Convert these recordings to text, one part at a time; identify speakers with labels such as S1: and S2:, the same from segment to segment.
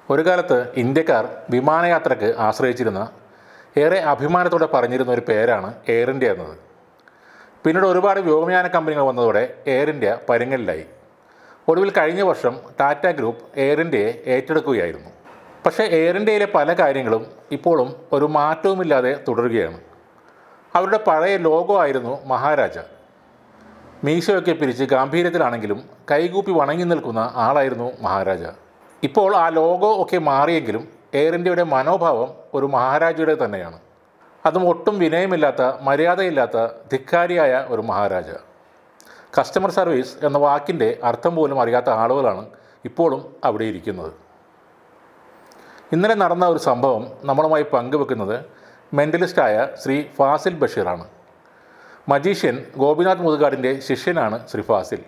S1: ഒരു കാലത്ത് ഇന്ത്യക്കാർ വിമാനയാത്രയ്ക്ക് ആശ്രയിച്ചിരുന്ന ഏറെ അഭിമാനത്തോടെ പറഞ്ഞിരുന്ന ഒരു പേരാണ് എയർ ഇന്ത്യ എന്നത് പിന്നീട് ഒരുപാട് വ്യോമയാന കമ്പനികൾ വന്നതോടെ എയർ ഇന്ത്യ പരുങ്ങലിലായി ഒടുവിൽ കഴിഞ്ഞ വർഷം ടാറ്റ ഗ്രൂപ്പ് എയർ ഇന്ത്യയെ ഏറ്റെടുക്കുകയായിരുന്നു പക്ഷേ എയർ ഇന്ത്യയിലെ പല കാര്യങ്ങളും ഇപ്പോഴും ഒരു മാറ്റവുമില്ലാതെ തുടരുകയാണ് അവരുടെ പഴയ ലോഗോ ആയിരുന്നു മഹാരാജ മീശയൊക്കെ പിരിച്ച് ഗാംഭീര്യത്തിലാണെങ്കിലും കൈകൂപ്പി വണങ്ങി നിൽക്കുന്ന ആളായിരുന്നു മഹാരാജ ഇപ്പോൾ ആ ലോഗോ ഒക്കെ മാറിയെങ്കിലും എയർ ഇന്ത്യയുടെ മനോഭാവം ഒരു മഹാരാജയുടെ തന്നെയാണ് അതും ഒട്ടും വിനയമില്ലാത്ത മര്യാദയില്ലാത്ത ധിക്കാരിയായ ഒരു മഹാരാജ കസ്റ്റമർ സർവീസ് എന്ന വാക്കിൻ്റെ അർത്ഥം പോലും അറിയാത്ത ആളുകളാണ് ഇപ്പോഴും അവിടെ ഇരിക്കുന്നത് ഇന്നലെ നടന്ന ഒരു സംഭവം നമ്മളുമായി പങ്കുവെക്കുന്നത് മെൻ്റലിസ്റ്റായ ശ്രീ ഫാസിൽ ബഷീറാണ് മജീഷ്യൻ ഗോപിനാഥ് മുതുകാടിൻ്റെ ശിഷ്യനാണ് ശ്രീ ഫാസിൽ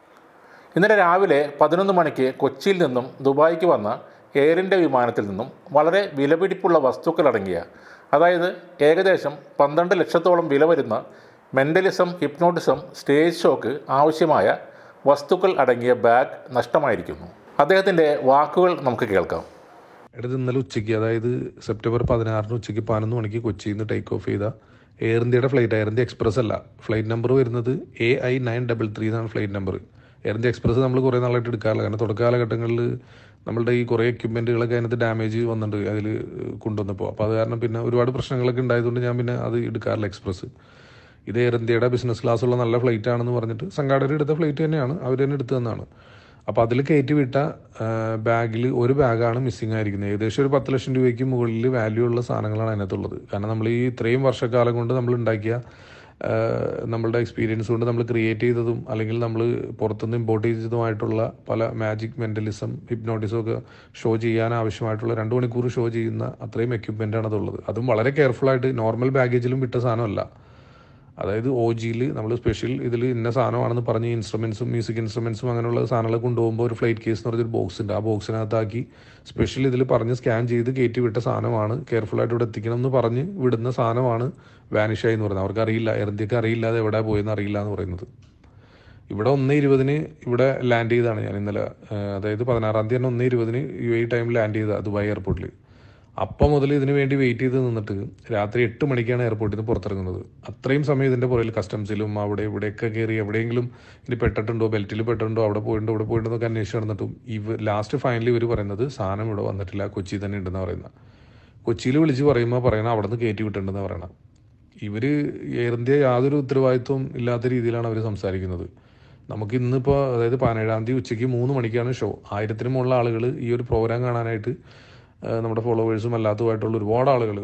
S1: ഇന്നലെ രാവിലെ പതിനൊന്ന് മണിക്ക് കൊച്ചിയിൽ നിന്നും ദുബായിക്ക് വന്ന എയർ ഇന്ത്യ വിമാനത്തിൽ നിന്നും വളരെ വിലപിടിപ്പുള്ള വസ്തുക്കളടങ്ങിയ അതായത് ഏകദേശം പന്ത്രണ്ട് ലക്ഷത്തോളം വില വരുന്ന മെൻ്റലിസം ഹിപ്നോട്ടിസം സ്റ്റേജ് ഷോക്ക് ആവശ്യമായ വസ്തുക്കൾ അടങ്ങിയ ബാഗ് നഷ്ടമായിരിക്കുന്നു അദ്ദേഹത്തിൻ്റെ വാക്കുകൾ നമുക്ക് കേൾക്കാം
S2: എടുത്ത് ഇന്നലെ ഉച്ചയ്ക്ക് അതായത് സെപ്റ്റംബർ പതിനാറിന് ഉച്ചയ്ക്ക് പതിനൊന്ന് മണിക്ക് കൊച്ചിയിൽ നിന്ന് ടേക്ക് ഓഫ് ചെയ്ത എയർ ഇന്ത്യയുടെ ഫ്ലൈറ്റ് എയർ ഇന്ത്യ എക്സ്പ്രസ് അല്ല ഫ്ലൈറ്റ് നമ്പർ വരുന്നത് A I nine double three എന്നാണ് flight number Air India Express നമ്മൾ കുറേ നാളായിട്ട് എടുക്കാറില്ല കാരണം തുടക്ക കാലഘട്ടങ്ങളിൽ നമ്മളുടെ ഈ കുറേ എക്യുപ്മെൻറ്റുകളൊക്കെ അതിനകത്ത് ഡാമേജ് വന്നിട്ടുണ്ട് അതിൽ കൊണ്ടുവന്നപ്പോൾ അപ്പോൾ അത് കാരണം പിന്നെ ഒരുപാട് പ്രശ്നങ്ങളൊക്കെ ഉണ്ടായതുകൊണ്ട് ഞാൻ പിന്നെ അത് എടുക്കാറില്ല എക്സ്പ്രസ് ഇത് എയർ ഇന്ത്യയുടെ ബിസിനസ് ക്ലാസ്സുള്ള നല്ല ഫ്ലൈറ്റ് ആണെന്ന് പറഞ്ഞിട്ട് സംഘാടകർ എടുത്ത ഫ്ലൈറ്റ് തന്നെയാണ് അവർ തന്നെ എടുത്തു തന്നാണ് അപ്പോൾ അതിൽ കയറ്റി വിട്ട ബാഗിൽ ഒരു ബാഗാണ് മിസ്സിംഗ് ആയിരിക്കുന്നത് ഏകദേശം ഒരു പത്ത് ലക്ഷം രൂപയ്ക്ക് മുകളിൽ വാല്യൂ ഉള്ള സാധനങ്ങളാണ് അതിനകത്തുള്ളത് കാരണം നമ്മൾ ഈ ഇത്രയും വർഷക്കാലം കൊണ്ട് നമ്മൾ ഉണ്ടാക്കിയ ആ, നമ്മളുടെ എക്സ്പീരിയൻസ് കൊണ്ട് നമ്മൾ ക്രിയേറ്റ് ചെയ്തതും അല്ലെങ്കിൽ നമ്മൾ പുറത്തുനിന്ന് ഇമ്പോർട്ട് ചെയ്തതുമായിട്ടുള്ള പല മാജിക് മെൻ്റലിസം ഹിപ്നോട്ടിസം ഒക്കെ ഷോ ചെയ്യാൻ ആവശ്യമായിട്ടുള്ള രണ്ട് മണിക്കൂർ ഷോ ചെയ്യുന്ന അത്രയും എക്യുപ്മെൻ്റ് ആണ് അതുള്ളത് അതും വളരെ കെയർഫുൾ ആയിട്ട് നോർമൽ ബാഗേജിലും വിട്ട സാധനമല്ല അതായത് ഒ ജിയിൽ നമ്മൾ സ്പെഷ്യൽ ഇതിൽ ഇന്ന സാധനമാണെന്ന് പറഞ്ഞ് ഇൻസ്ട്രുമെൻസും മ്യൂസിക് ഇൻസ്ട്രുമെൻസും അങ്ങനെയുള്ള സാധനങ്ങൾ കൊണ്ടുപോകുമ്പോൾ ഒരു ഫ്ലൈറ്റ് കേസ് എന്ന് പറഞ്ഞൊരു ബോക്സ് ഉണ്ട് ആ ബോക്സിനകത്താക്കി സ്പെഷ്യൽ ഇതിൽ പറഞ്ഞ് സ്കാൻ ചെയ്ത് കയറ്റി വിട്ട സാധനമാണ് കെയർഫുൾ ആയിട്ട് ഇവിടെ എത്തിക്കണം എന്ന് പറഞ്ഞ് വിടുന്ന സാധനമാണ് വാനിഷ് ആയി എന്ന് പറയുന്നത് അവർക്ക് അറിയില്ല എയർ ഇന്ത്യക്ക് അറിയില്ല അത് എവിടെ പോയെന്ന് അറിയില്ല എന്ന് പറയുന്നത് ഇവിടെ ഒന്ന് ഇരുപതിന് ഇവിടെ ലാൻഡ് ചെയ്താണ് ഞാൻ ഇന്നലെ ആ, അതായത് പതിനാറാം തീയതി തന്നെ ഒന്ന് ഇരുപതിന് യു എ ടൈമിൽ ലാൻഡ് ചെയ്ത ദുബായ് എയർപോർട്ടിൽ അപ്പം മുതൽ ഇതിന് വേണ്ടി വെയിറ്റ് ചെയ്ത് നിന്നിട്ട് രാത്രി എട്ട് മണിക്കാണ് എയർപോർട്ടിൽ നിന്ന് പുറത്തിറങ്ങുന്നത് അത്രയും സമയം ഇതിൻ്റെ പുറകിൽ കസ്റ്റംസിലും അവിടെ ഇവിടെയൊക്കെ കയറി എവിടെയെങ്കിലും ഇനി പെട്ടിട്ടുണ്ടോ ബെൽറ്റിൽ പെട്ടിട്ടുണ്ടോ അവിടെ പോയിട്ടുണ്ടോ ഇവിടെ പോയിട്ടുണ്ടോ എന്നൊക്കെ അന്വേഷിച്ച് നടന്നിട്ടും ഇവ ലാസ്റ്റ് ഫൈനലി ഇവർ പറയുന്നത് സാധനം ഇവിടെ വന്നിട്ടില്ല കൊച്ചി തന്നെ ഉണ്ടെന്ന് പറയുന്നത് കൊച്ചിയിൽ വിളിച്ച് പറയുമ്പോൾ പറയുന്നത് അവിടെ നിന്ന് കയറ്റി വിട്ടിട്ടുണ്ടെന്ന് പറയണം ഇവർ എയർ ഇന്ത്യ യാതൊരു ഉത്തരവാദിത്വം ഇല്ലാത്ത രീതിയിലാണ് അവർ സംസാരിക്കുന്നത് നമുക്ക് ഇന്നിപ്പോൾ അതായത് പതിനേഴാം തീയതി ഉച്ചയ്ക്ക് മൂന്ന് മണിക്കാണ് ഷോ ആയിരത്തിന് മുകളിൽ ആളുകൾ ഈ ഒരു പ്രോഗ്രാം കാണാനായിട്ട് ആ, നമ്മുടെ ഫോളോവേഴ്സും അല്ലാത്തതുമായിട്ടുള്ള ഒരുപാട് ആളുകൾ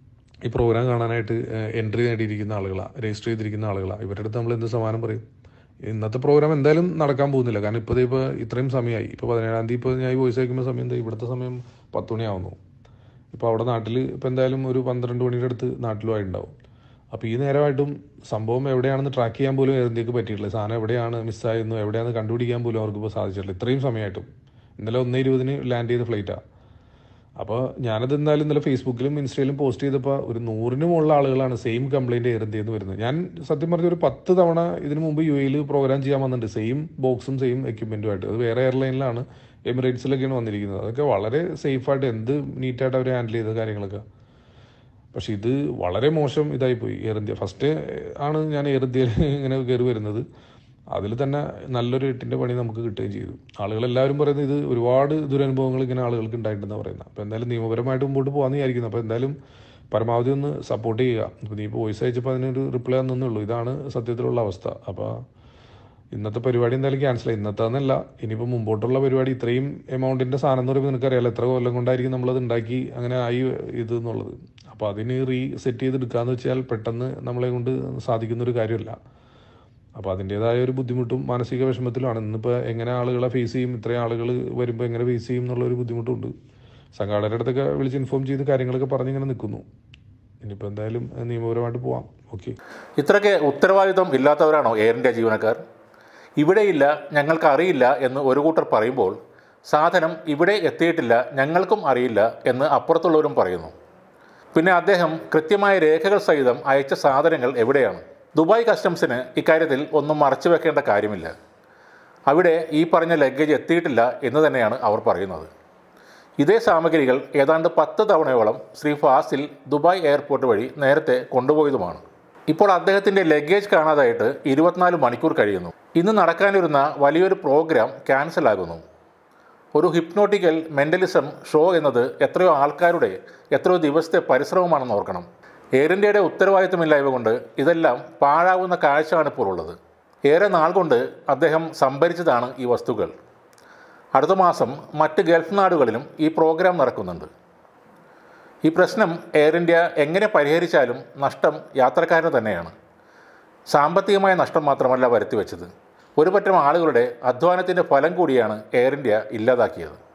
S2: ഈ പ്രോഗ്രാം കാണാനായിട്ട് എൻട്രി നേടിയിരിക്കുന്ന ആളുകളാണ് രജിസ്റ്റർ ചെയ്തിരിക്കുന്ന ആളുകളാണ് ഇവരുടെ അടുത്ത് നമ്മൾ എന്ത് സമാനം പറയും ഇന്നത്തെ പ്രോഗ്രാം എന്തായാലും നടക്കാൻ പോകുന്നില്ല കാരണം ഇപ്പോൾ ഇപ്പോൾ ഇത്രയും സമയമായി ഇപ്പോൾ പതിനേഴാം തീയതി ഇപ്പോൾ ഞാൻ ഈ വോയിസ് അയക്കുമ്പോൾ സമയം എന്താ ഇവിടുത്തെ സമയം പത്ത് മണിയാവുന്നു ഇപ്പോൾ അവിടെ നാട്ടിൽ ഇപ്പോൾ എന്തായാലും ഒരു പന്ത്രണ്ട് മണിയുടെ അടുത്ത് നാട്ടിലുമായി ഉണ്ടാവും അപ്പോൾ ഈ നേരമായിട്ടും സംഭവം എവിടെയാണെന്ന് ട്രാക്ക് ചെയ്യാൻ പോലും എയർ ഇന്ത്യക്ക് പറ്റിയിട്ടില്ല സാധനം എവിടെയാണ് മിസ്സായെന്ന് എവിടെയാണെന്ന് കണ്ടുപിടിക്കാൻ പോലും അവർക്ക് ഇപ്പോൾ സാധിച്ചിട്ടില്ല ഇത്രയും സമയമായിട്ടും ഇന്നലെ ഒന്നേ ഇരുപതിന് ലാൻഡ് ചെയ്ത ഫ്ലൈറ്റാണ് അപ്പോൾ ഞാനത് എന്തായാലും ഇന്നലെ ഫേസ്ബുക്കിലും ഇൻസ്റ്റയിലും പോസ്റ്റ് ചെയ്തപ്പോൾ ഒരു നൂറിന് മുകളിൽ ആളുകളാണ് സെയിം കംപ്ലൈൻറ്റ് എയർ ഇന്ത്യയിൽ നിന്ന് വരുന്നത് ഞാൻ സത്യം പറഞ്ഞ ഒരു പത്ത് തവണ ഇതിനു മുമ്പ് യു എയിൽ പ്രോഗ്രാം ചെയ്യാൻ വന്നിട്ടുണ്ട് സെയിം ബോക്സും സെയിം എക്യുപ്മെൻറ്റുമായിട്ട് അത് വേറെ എയർലൈനിലാണ് എമിറേറ്റ്സിലൊക്കെയാണ് വന്നിരിക്കുന്നത് അതൊക്കെ വളരെ സേഫായിട്ട് എന്ത് നീറ്റായിട്ട് അവർ ഹാൻഡിൽ ചെയ്ത കാര്യങ്ങളൊക്കെ പക്ഷെ ഇത് വളരെ മോശം ഇതായിപ്പോയി എയർ ഇന്ത്യ ഫസ്റ്റ് ആണ് ഞാൻ എയർ ഇന്ത്യയിൽ ഇങ്ങനെ കയറി വരുന്നത് അതിൽ തന്നെ നല്ലൊരു എട്ടിൻ്റെ പണി നമുക്ക് കിട്ടുകയും ചെയ്തു ആളുകളെല്ലാവരും പറയുന്നത് ഇത് ഒരുപാട് ദുരനുഭവങ്ങൾ ഇങ്ങനെ ആളുകൾക്ക് ഉണ്ടായിട്ടുണ്ടെന്ന് പറയുന്നത് അപ്പോൾ എന്തായാലും നിയമപരമായിട്ട് മുമ്പോട്ട് പോകാമെന്ന് വിചാരിക്കുന്നു അപ്പോൾ എന്തായാലും പരമാവധി ഒന്ന് സപ്പോർട്ട് ചെയ്യുക ഇപ്പോൾ നീ ഇപ്പോൾ വോയിസ് അയച്ചപ്പോൾ അതിനൊരു റിപ്ലൈ തന്നേ ഉള്ളൂ ഇതാണ് സത്യത്തിലുള്ള അവസ്ഥ അപ്പോൾ ഇന്നത്തെ പരിപാടി എന്തായാലും ക്യാൻസൽ ആയി ഇന്നത്തെ എന്നല്ല ഇനിയിപ്പോൾ മുമ്പോട്ടുള്ള പരിപാടി ഇത്രയും എമൗണ്ടിൻ്റെ സാധനം എന്ന് പറയുമ്പോൾ നിനക്കറിയാലോ എത്ര കൊല്ലം കൊണ്ടായിരിക്കും നമ്മളത് ഉണ്ടാക്കി അങ്ങനെ ആയി ഇത് എന്നുള്ളത് അപ്പോൾ അതിന് റീ സെറ്റ് ചെയ്തെടുക്കാന്ന് വെച്ചാൽ പെട്ടെന്ന് നമ്മളെ കൊണ്ട് സാധിക്കുന്ന ഒരു കാര്യമല്ല അപ്പോൾ അതിൻ്റേതായ ഒരു ബുദ്ധിമുട്ടും മാനസിക വിഷമത്തിലുമാണ് ഇന്നിപ്പോൾ എങ്ങനെ ആളുകളെ ഫേസ് ചെയ്യും ഇത്രയും ആളുകൾ വരുമ്പോൾ എങ്ങനെ ഫേസ് ചെയ്യും എന്നുള്ള ഒരു ബുദ്ധിമുട്ടുണ്ട് സംഘാടകരുടെ അടുത്തൊക്കെ വിളിച്ച് ഇൻഫോം ചെയ്ത് കാര്യങ്ങളൊക്കെ പറഞ്ഞിങ്ങനെ നിൽക്കുന്നു ഇനിയിപ്പോൾ എന്തായാലും നിയമപരമായിട്ട് പോവാം ഓക്കെ
S1: ഇത്രയ്ക്ക് ഉത്തരവാദിത്വം ഇല്ലാത്തവരാണോ എയർ ഇന്ത്യ ജീവനക്കാർ ഇവിടെയില്ല ഞങ്ങൾക്ക് അറിയില്ല എന്ന് ഒരു കൂട്ടർ പറയുമ്പോൾ സാധനം ഇവിടെ എത്തിയിട്ടില്ല ഞങ്ങൾക്കും അറിയില്ല എന്ന് അപ്പുറത്തുള്ളവരും പറയുന്നു പിന്നെ അദ്ദേഹം കൃത്യമായ രേഖകൾ സഹിതം അയച്ച സാധനങ്ങൾ എവിടെയാണ് ദുബായ് കസ്റ്റംസിന് ഇക്കാര്യത്തിൽ ഒന്നും മറച്ചു വെക്കേണ്ട കാര്യമില്ല അവിടെ ഈ പറഞ്ഞ ലഗേജ് എത്തിയിട്ടില്ല എന്ന് തന്നെയാണ് അവർ പറയുന്നത് ഇതേ സാമഗ്രികൾ ഏതാണ്ട് പത്ത് തവണയോളം ശ്രീ ഫാസിൽ ദുബായ് എയർപോർട്ട് വഴി നേരത്തെ കൊണ്ടുപോയതുമാണ് ഇപ്പോൾ അദ്ദേഹത്തിൻ്റെ ലഗേജ് കാണാതായിട്ട് ഇരുപത്തിനാല് മണിക്കൂർ കഴിയുന്നു ഇന്ന് നടക്കാനിരുന്ന വലിയൊരു പ്രോഗ്രാം ക്യാൻസൽ ആകുന്നു ഒരു ഹിപ്നോട്ടിക്കൽ മെൻ്റലിസം ഷോ എന്നത് എത്രയോ ആൾക്കാരുടെ എത്രയോ ദിവസത്തെ പരിശ്രമമാണെന്ന് ഓർക്കണം എയർ ഇന്ത്യയുടെ ഉത്തരവാദിത്തമില്ലായ്മ കൊണ്ട് ഇതെല്ലാം പാഴാവുന്ന കാഴ്ചയാണ് ഇപ്പോൾ ഉള്ളത് ഏറെ നാൾ കൊണ്ട് അദ്ദേഹം സംഭരിച്ചതാണ് ഈ വസ്തുക്കൾ അടുത്ത മാസം മറ്റ് ഗൾഫ് നാടുകളിലും ഈ പ്രോഗ്രാം നടക്കുന്നുണ്ട് ഈ പ്രശ്നം എയർ ഇന്ത്യ എങ്ങനെ പരിഹരിച്ചാലും നഷ്ടം യാത്രക്കാരന് തന്നെയാണ് സാമ്പത്തികമായ നഷ്ടം മാത്രമല്ല വരുത്തിവെച്ചത് ഒരു പറ്റം ആളുകളുടെ അധ്വാനത്തിൻ്റെ ഫലം കൂടിയാണ് എയർ ഇന്ത്യ ഇല്ലാതാക്കിയത്